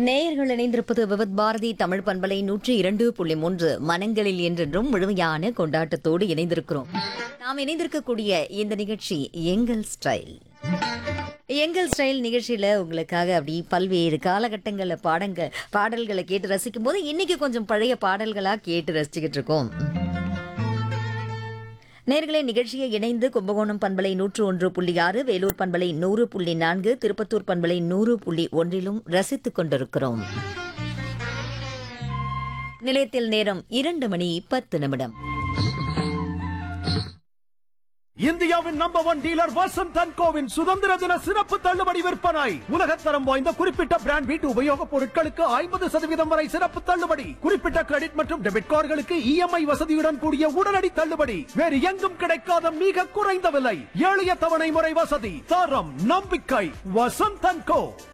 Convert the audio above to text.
நேயர்கள் இணைந்திருப்பது விவத் பாரதி தமிழ் பண்பலை நூற்றி இரண்டு புள்ளி மூன்று மனங்களில் என்றென்றும் முழுமையான கொண்டாட்டத்தோடு இணைந்திருக்கிறோம் நாம் இணைந்திருக்கக்கூடிய இந்த நிகழ்ச்சி எங்கள் ஸ்டைல் எங்கள் ஸ்டைல் நிகழ்ச்சியில உங்களுக்காக அப்படி பல்வேறு காலகட்டங்களில் பாடங்கள் பாடல்களை கேட்டு ரசிக்கும் போது இன்னைக்கு கொஞ்சம் பழைய பாடல்களா கேட்டு ரசிச்சுக்கிட்டு இருக்கோம் நேர்களே நிகழ்ச்சியை இணைந்து கும்பகோணம் பண்பலை நூற்று ஒன்று புள்ளி ஆறு வேலூர் பண்பலை நூறு புள்ளி நான்கு திருப்பத்தூர் பண்பலை நூறு புள்ளி ஒன்றிலும் ரசித்துக் கொண்டிருக்கிறோம் நிலையத்தில் நேரம் இரண்டு மணி பத்து நிமிடம் இந்தியாவின் number one dealer Vasanth and கோவின் சுதந்திர தின சிறப்பு தள்ளுபடி விற்பனை உலகத்தரம் வாய்ந்த குறிப்பிட்ட பிராண்ட் வீட்டு உபயோகப் பொருட்களுக்கு ஐம்பது சதவீதம் வரை சிறப்பு தள்ளுபடி குறிப்பிட்ட கிரெடிட் மற்றும் டெபிட் கார்டுகளுக்கு இஎம்ஐ வசதியுடன் கூடிய உடனடி தள்ளுபடி வேறு எங்கும் கிடைக்காத மிக குறைந்த விலை எளிய தவணை முறை வசதி தரம் நம்பிக்கை வசந்த் அண்ட் கோ